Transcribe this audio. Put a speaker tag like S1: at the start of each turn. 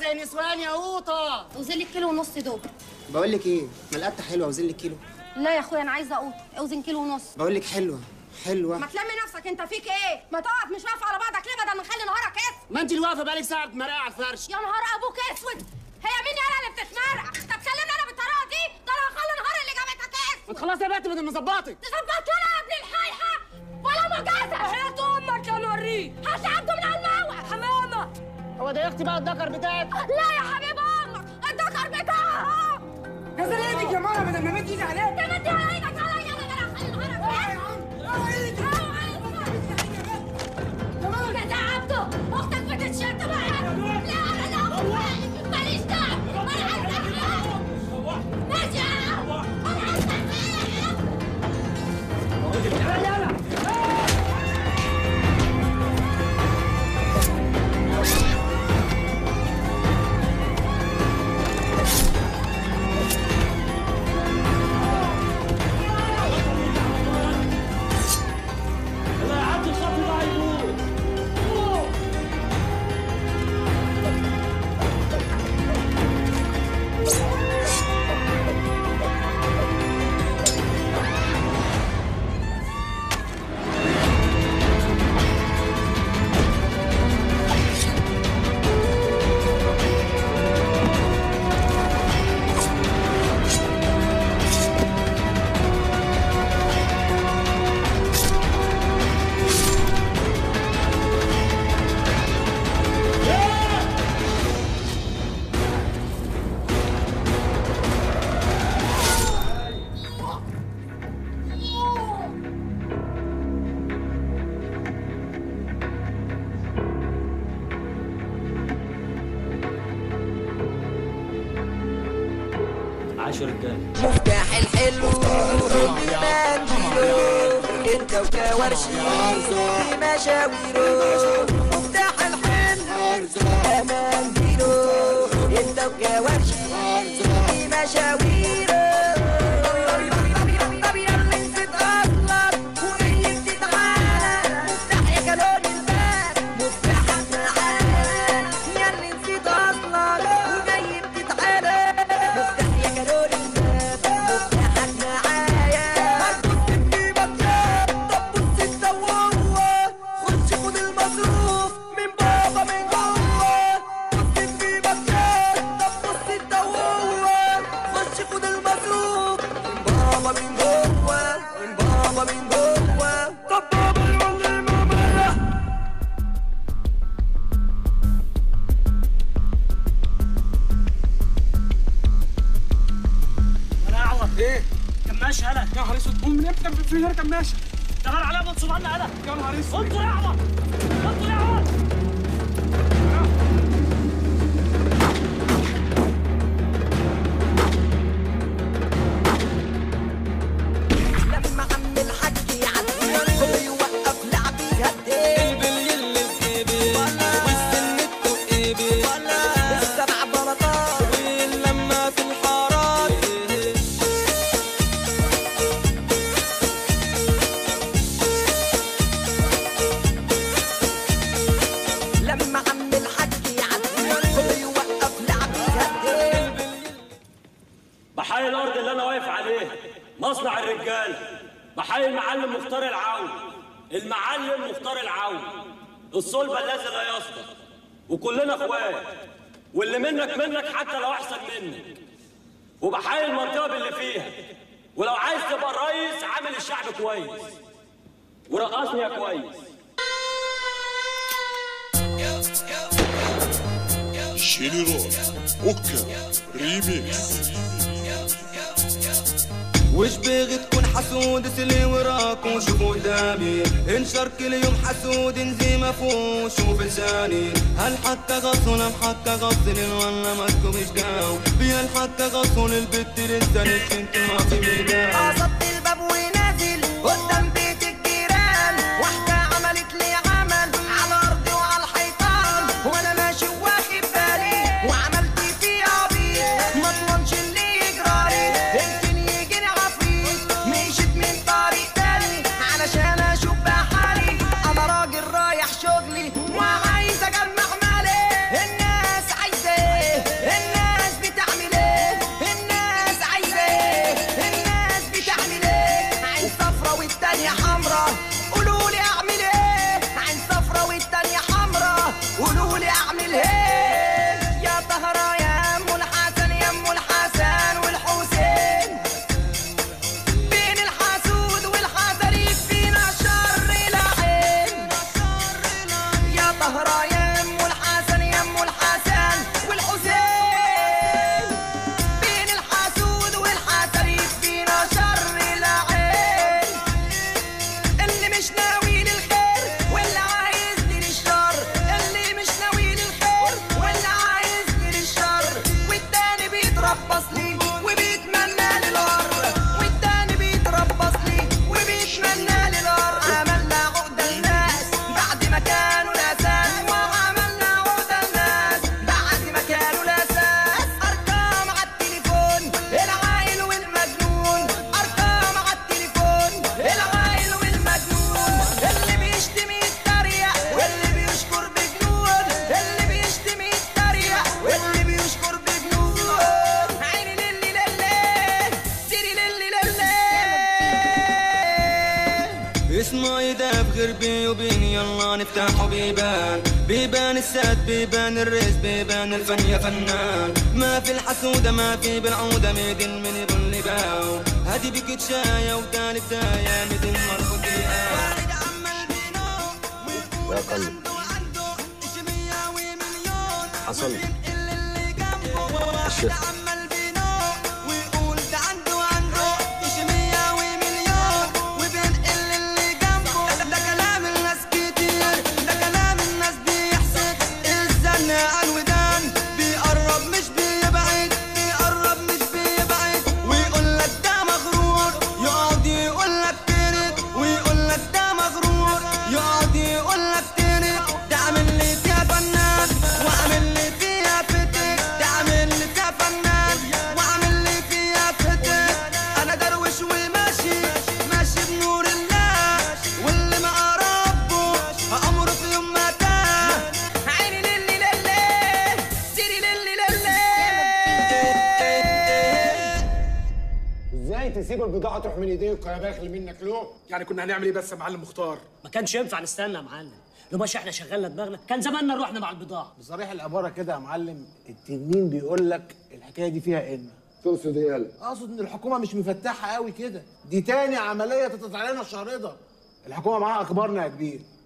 S1: يا نسوان يا قوطه
S2: اوزن لي كيلو ونص دول
S1: بقول لك ايه ملقته حلوه اوزن لك كيلو
S2: لا يا اخويا انا عايزه اقوط اوزن كيلو ونص
S1: بقول لك حلوه حلوه
S2: ما تلمي نفسك انت فيك ايه ما تقف مش واقف على بعضك ليه بدل ما نخلي نهارك اسود
S1: ما انت اللي واقفه بقالك ساعه بتمرقع على الفرش
S2: يا نهار ابوك اسود هي مين انا اللي بتتمرقع طب كلمني انا بالطريقه دي ده انا هخلي نهار اللي جابتك اسود
S1: ما تخلصي يا بنت بدل ما ظبطك
S2: تظبط لنا يا ابن الحايحه ولا مجازة هات امك يا نوريه هات عبده من الموع حمامه
S1: هو ده يا اختي بقى الدكر بتاعك
S2: لا يا حبيب امك الدكر بتاعها
S3: نزل ايدك يا ماما بدل ما مد ايدي عليك
S2: تمد ايدك عليا انا هخلي نهارك اسود كده يا عبده اختك بتتشد معاك لا انا ماليش دعوه انا عايزه أحياء. ماشي يا عم انا عايزه أحياء.
S4: الله يعدي الخط ده هيموت عاشر رجاله
S5: مفتاح الحلو بمنديله انت وكوارشي في مشاويره مفتاح الحلو بمنديله انت وكوارشي في مشاويره طب يا اللي نسيت اصلك وجاي بتتعالى مفتاح يا كالون الباب مفتاحك معانا يا اللي نسيت اصلك وجاي بتتعالى مفتاح يا كالون الباب مفتاحك معايا هتبص في بطلات طب بص انت وهو خش خد المصروف من بابا من جوه بص في بطلات طب بص انت وهو خش خد المصروف من بابا من جوه من بابا من جوه طب بابا يقول لي ماما
S4: انا اعور
S3: ايه
S4: كماش هلا
S3: يا نهار اسود قوم من امتى في هنا كماشه
S4: اشتغل عليها منصوب عنا هلا
S3: يا نهار اسود
S4: انطر يا عمر انطر يا عمر
S5: لما عم الحاج يعدي هو يوقف لعبي يهدي البلي اللي في ايدي والسن ايدي السبع بلاطات واللمة في الحارات لما عم الحاج يعدي هو يوقف لعبي يهدي
S4: بحيي الارض اللي انا واقف عليها مصنع الرجال بحيي المعلم مختار العون المعلم مختار العون الصلبه الذي لا يصدق وكلنا اخوات واللي منك منك حتى لو احسن منك وبحيي المنطقه باللي فيها ولو عايز تبقى الريس عامل الشعب كويس ورقصني يا كويس
S6: جينيرال اوكا ريميكس
S7: وش بغي تكون حسود سلي وراك وشوف قدامي انشر كل يوم حسود انزي مفهوم شوف لساني هل حتى غصن ام حتى غصن ولا ما تكونش داو بيا حتى غصن البت لسه انت ما في ميدان
S5: قصدت الباب ونازل قدام بيت الجيران واحدة عملت لي عمل على أرضي وعلى الحيطان وأنا ماشي واخد بالي وعملت فيه عبيط ما اضمنش اللي يجرالي يمكن يجيني عفريت مشيت من طريق تاني علشان أشوف بحالي أنا راجل رايح شغلي وعايز أجمع مالي الناس عايزة إيه مش ناوي للخير واللي عايزني للشر اللي مش ناوي للخير واللي عايزني للشر والتاني بيتربص لي وبيتمنى لي الار والتاني بيتربص لي وبيتمنى لي الار عملنا عقدة الناس بعد ما كانوا الاساس وعملنا عقدة الناس بعد ما كانوا الاساس ارقام على التليفون العايل والمجنون ارقام على التليفون العايل والمجنون اللي بيشتم يتريق واللي بيشكر بجنون اللي بيشتم يتريق واللي بيشكر بجنون عيني للي للي سيري للي للي
S7: اسمع يداب غير بي وبيني يلا نفتحوا بيبان بيبان السد بيبان الرز بيبان الفن يا فنان ما في الحسودة ما في بالعودة ميدن من ابن لباو هادي بك شاية وتالي بداية ميدن مربوط واحد عمال بينو
S4: يا قلب حصل الشيخ
S7: عمال بينو ويقول ده عنده عنده مية ومليون وبينقل اللي جنبه ده كلام الناس كتير ده كلام الناس بيحسد الزن على الودان بيقرب مش بيبعد بيقرب مش بيبعد ويقول لك ده مغرور يقعد يقول لك ترد ويقول لك ده مغرور يقعد يقول لك ترد ده عامل لي فيها فنان وعامل لي فيها فتك ده عامل لي فيها فنان وعامل لي فيها فتك انا درويش وماشي ماشي بنور الله واللي مع ربه امره في يوم ما تاه
S5: عيني للي للي سيري للي للي
S8: ازاي تسيب البضاعه تروح من ايديك يا باخل منك له
S3: يعني كنا هنعمل ايه بس يا معلم مختار
S1: ما كانش ينفع نستنى يا معلم لو ماشي احنا شغلنا دماغنا كان زماننا رحنا مع البضاعه
S8: بصريح العباره كده يا معلم التنين بيقول لك الحكايه دي فيها ان
S9: تقصد ايه يالا؟
S8: اقصد ان الحكومه مش مفتحه قوي كده دي تاني عمليه تتطلع لنا الشهر ده الحكومه معاها اخبارنا يا كبير